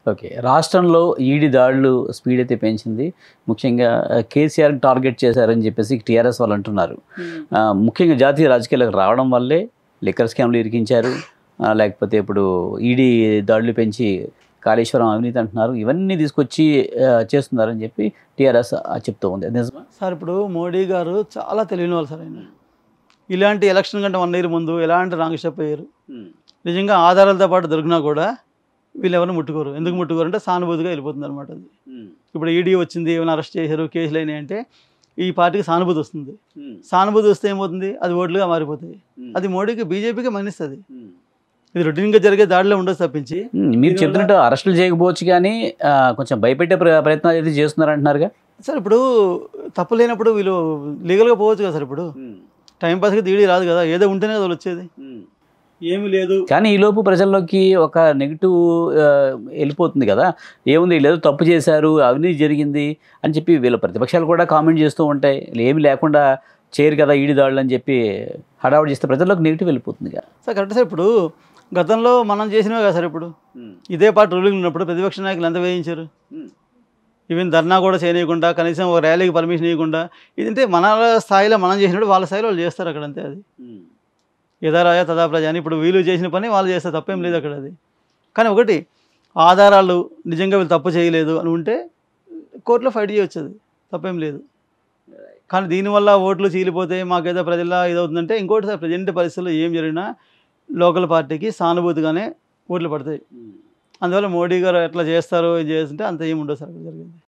okay రాష్ట్రంలో ED దాడులు speed అయితే పెంచింది ముఖ్యంగా కేసీఆర్ టార్గెట్ చేశారని చెప్పేసి టీఆర్ఎస్ వాళ్ళు అంటున్నారు ఆ, ముఖ్యంగా జాతీయ రాజకీయాలకు రావడం వల్లే లిక్కర్ స్కామ్లు ఇరికించారు ఆ, లేకపోతే ఇప్పుడు ఈడీ దాడులు పెంచి కాళేశ్వరం అవినీతి అంటున్నారు ఇవన్నీ తీసుకొచ్చి ఆ, చేస్తున్నారని చెప్పి టీఆర్ఎస్ చెప్తూ ఉంది అది నిజమా సార్ ఇప్పుడు మోడీ గారు చాలా తెలియని వాళ్ళు సార్ ఆయన ఇలాంటి ఎలక్షన్ కంటే వన్ ఇయర్ ముందు ఎలాంటి రాంగ్ స్టెప్ అయ్యారు నిజంగా ఆధారాలతో పాటు దొరికినా కూడా వీళ్ళు ఎవరిని ముట్టుకోరు ఎందుకు ముట్టుకోరు అంటే సానుభూతిగా వెళ్ళిపోతుంది అనమాట అది ఇప్పుడు ఈడీ వచ్చింది ఏమైనా అరెస్ట్ చేశారు కేసులు అయినాయి అంటే ఈ పార్టీకి సానుభూతి వస్తుంది సానుభూతి వస్తే ఏమవుతుంది అది ఓట్లుగా మారిపోతాయి అది మోడీకి బీజేపీకి మన్నిస్తుంది ఇది రొటీన్గా జరిగే దాడిలో ఉండదు తప్పించి ఉమ్, మీరు చెప్తున్నట్టు అరెస్టులు చేయకపోవచ్చు కానీ ఆ, కొంచెం భయపెట్టే ప్ర- ప్రయత్నాలు అయితే చేస్తున్నారంటున్నారుగా సార్ ఇప్పుడు తప్పు లేనప్పుడు వీళ్ళు లీగల్గా పోవచ్చు కదా సార్ ఇప్పుడు టైం పాస్కి ఈడీ రాదు కదా ఏదో ఉంటేనే కదా వాళ్ళు వచ్చేది ఏమీ లేదు కానీ ఈలోపు ప్రజల్లోకి ఒక నెగిటివ్ వెళ్ళిపోతుంది కదా ఏముంది వీళ్ళు ఏదో తప్పు చేశారు అవినీతి జరిగింది అని చెప్పి వీళ్ళ ప్రతిపక్షాలు కూడా కామెంట్ చేస్తూ ఉంటాయి ఏమి లేకుండా చేయరు కదా ఈడి దాడులు అని చెప్పి హడావుడి చేస్తే ప్రజల్లోకి నెగిటివ్ వెళ్ళిపోతుంది కదా సార్ కరెక్ట్ సార్ ఇప్పుడు గతంలో మనం చేసినవే కదా సార్ ఇప్పుడు ఇదే పార్టీ రూలింగ్ ఉన్నప్పుడు ప్రతిపక్ష నాయకులు ఎంత వేయించారు ఈవెన్ ధర్నా కూడా చేయనీయకుండా కనీసం ఒక ర్యాలీకి పర్మిషన్ ఇవ్వకుండా ఇదంటే మన స్థాయిలో మనం చేసినప్పుడు వాళ్ళ స్థాయిలో వాళ్ళు చేస్తారు అక్కడ అంతే అది యథా రాజా తదా ప్రజ అని ఇప్పుడు వీళ్ళు చేసిన పని వాళ్ళు చేస్తారు తప్పేం లేదు అక్కడ అది కానీ ఒకటి ఆధారాలు నిజంగా వీళ్ళు తప్పు చేయలేదు అని ఉంటే కోర్టులో ఫైట్ చేయొచ్చు అది తప్పేం లేదు కానీ దీనివల్ల ఓట్లు చీలిపోతే మాకేదో ప్రజల్లో ఇదవుతుందంటే ఇంకోటి సార్ ప్రజెంట్ పరిస్థితుల్లో ఏం జరిగినా లోకల్ పార్టీకి సానుభూతిగానే ఓట్లు పడతాయి అందువల్ల మోడీ గారు ఎట్లా చేస్తారో ఇది చేస్తుంటే అంత ఏమి ఉండదు సార్ అక్కడ జరిగేది